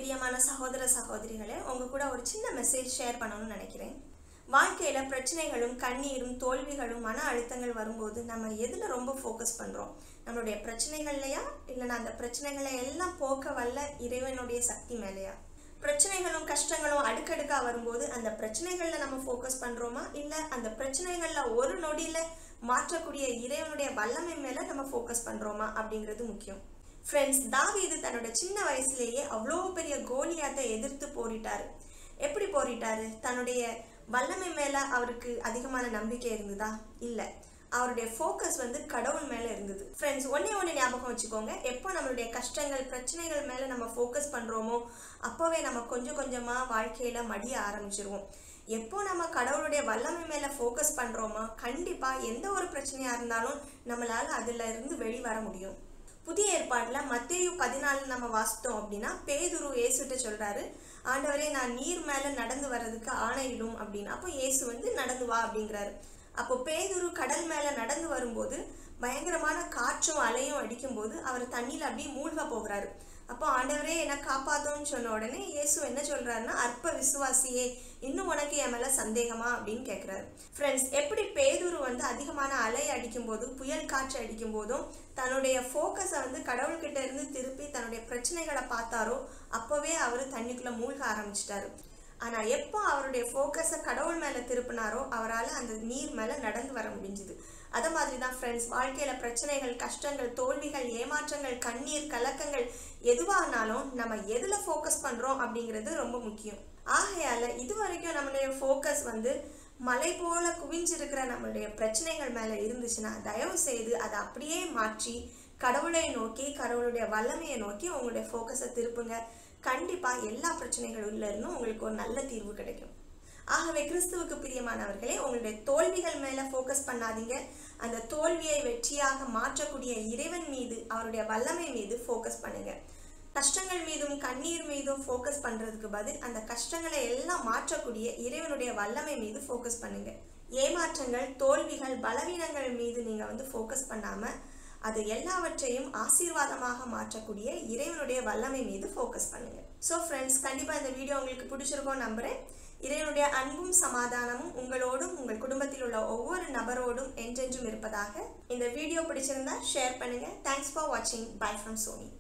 பிரியமான சகோதர சகோதரிகளே உங்க கூட ஒரு சின்ன மெசேஜ் ஷேர் பண்ணணும்னு நினைக்கிறேன் வாழ்க்கையில பிரச்சனைகளும் கண்ணீரும் தோல்விகளும் மன அழுத்தங்கள் வரும்போது நம்ம எதுல ரொம்ப ஃபோக்கஸ் பண்றோம் நம்மளுடைய பிரச்சனைகள்லையா இல்லைன்னா அந்த பிரச்சனைகளை எல்லாம் போக்க வல்ல இறைவனுடைய சக்தி மேலையா பிரச்சனைகளும் கஷ்டங்களும் அடுக்கடுக்கா வரும்போது அந்த பிரச்சனைகள்ல நம்ம ஃபோக்கஸ் பண்றோமா இல்ல அந்த பிரச்சனைகள்ல ஒரு நொடியில மாற்றக்கூடிய இறைவனுடைய வல்லமை மேல நம்ம ஃபோக்கஸ் பண்றோமா அப்படிங்கிறது முக்கியம் ஃப்ரெண்ட்ஸ் தாவீது தன்னோட சின்ன வயசுலேயே அவ்வளோ பெரிய கோலியாத்தை எதிர்த்து போரிட்டாரு எப்படி போரிட்டாரு தன்னுடைய வல்லமை மேல அவருக்கு அதிகமான நம்பிக்கை இருந்ததா இல்ல அவருடைய ஃபோக்கஸ் வந்து கடவுள் மேல இருந்தது ஃப்ரெண்ட்ஸ் ஒன்னே ஒன்று ஞாபகம் வச்சுக்கோங்க எப்போ நம்மளுடைய கஷ்டங்கள் பிரச்சனைகள் மேல நம்ம ஃபோக்கஸ் பண்றோமோ அப்போவே நம்ம கொஞ்சம் கொஞ்சமா வாழ்க்கையில மடிய ஆரம்பிச்சிருவோம் எப்போ நம்ம கடவுளுடைய வல்லமை மேல ஃபோக்கஸ் பண்றோமோ கண்டிப்பா எந்த ஒரு பிரச்சனையா இருந்தாலும் நம்மளால அதுல இருந்து வெளிவர முடியும் புதிய ஏற்பாட்டில் மத்தேயு பதினாலு நம்ம வாசித்தோம் அப்படின்னா பேதுரு இயேசுகிட்ட சொல்றாரு ஆண்டவரே நான் நீர் மேல நடந்து வர்றதுக்கு ஆணையிடும் அப்படின்னு அப்போ இயேசு வந்து நடந்து வா அப்படிங்கிறாரு அப்போ பேதுரு கடல் மேல நடந்து வரும்போது பயங்கரமான காற்றும் அலையும் அடிக்கும்போது அவர் தண்ணியில் அப்படியே மூழ்க போகிறாரு அப்போ ஆண்டவரே என்னை காப்பாத்தோன்னு சொன்ன உடனே இயேசு என்ன சொல்றாருன்னா அற்ப விசுவாசியே இன்னும் உனக்கு என் மேல சந்தேகமா அப்படின்னு கேட்குறாரு ஃப்ரெண்ட்ஸ் எப்படி பேதுரு வந்து அதிகமான அலை அடிக்கும் போது புயல் காற்று அடிக்கும் போதும் தன்னுடைய ஃபோக்கஸை வந்து கடவுள்கிட்ட இருந்து திருப்பி தன்னுடைய பிரச்சனைகளை பார்த்தாரோ அப்போவே அவர் தண்ணிக்குள்ள மூழ்க ஆரம்பிச்சிட்டாரு ஆனா எப்போ அவருடைய ஃபோக்கஸை கடவுள் மேல திருப்பினாரோ அவரால் அந்த நீர் மேல நடந்து வர முடிஞ்சுது அதை மாதிரி தான் ஃப்ரெண்ட்ஸ் வாழ்க்கையில பிரச்சனைகள் கஷ்டங்கள் தோல்விகள் ஏமாற்றங்கள் கண்ணீர் கலக்கங்கள் எதுவானாலும் நம்ம எதுல ஃபோக்கஸ் பண்றோம் அப்படிங்கிறது ரொம்ப முக்கியம் ஆகையால இது வரைக்கும் நம்மளுடைய ஃபோக்கஸ் வந்து மலை போல குவிஞ்சிருக்கிற நம்மளுடைய பிரச்சனைகள் மேல இருந்துச்சுன்னா தயவு செய்து அதை அப்படியே மாற்றி கடவுளை நோக்கி கடவுளுடைய வல்லமையை நோக்கி உங்களுடைய ஃபோக்கஸை திருப்புங்க கண்டிப்பா எல்லா பிரச்சனைகளில் இருந்தும் உங்களுக்கு ஒரு நல்ல தீர்வு கிடைக்கும் ஆகவே கிறிஸ்துவுக்கு பிரியமானவர்களே உங்களுடைய தோல்விகள் மேல ஃபோக்கஸ் பண்ணாதீங்க அந்த தோல்வியை வெற்றியாக மாற்றக்கூடிய இறைவன் மீது அவருடைய வல்லமை மீது ஃபோக்கஸ் பண்ணுங்க கஷ்டங்கள் மீதும் கண்ணீர் மீதும் ஃபோக்கஸ் பண்றதுக்கு பதில் அந்த கஷ்டங்களை எல்லாம் மாற்றக்கூடிய இறைவனுடைய வல்லமை மீது ஃபோக்கஸ் பண்ணுங்க ஏமாற்றங்கள் தோல்விகள் பலவீனங்கள் மீது நீங்க வந்து ஃபோக்கஸ் பண்ணாம அது எல்லாவற்றையும் ஆசீர்வாதமாக மாற்றக்கூடிய இறைவனுடைய வல்லமை மீது ஃபோக்கஸ் பண்ணுங்க ஸோ ஃப்ரெண்ட்ஸ் கண்டிப்பாக இந்த வீடியோ உங்களுக்கு பிடிச்சிருக்கோம் நம்புறேன் இறைவனுடைய அன்பும் சமாதானமும் உங்களோடும் உங்கள் குடும்பத்தில் உள்ள ஒவ்வொரு நபரோடும் என்றென்றும் இருப்பதாக இந்த வீடியோ பிடிச்சிருந்தா ஷேர் பண்ணுங்க தேங்க்ஸ் ஃபார் வாட்சிங் பை ஃப்ரம் சோனி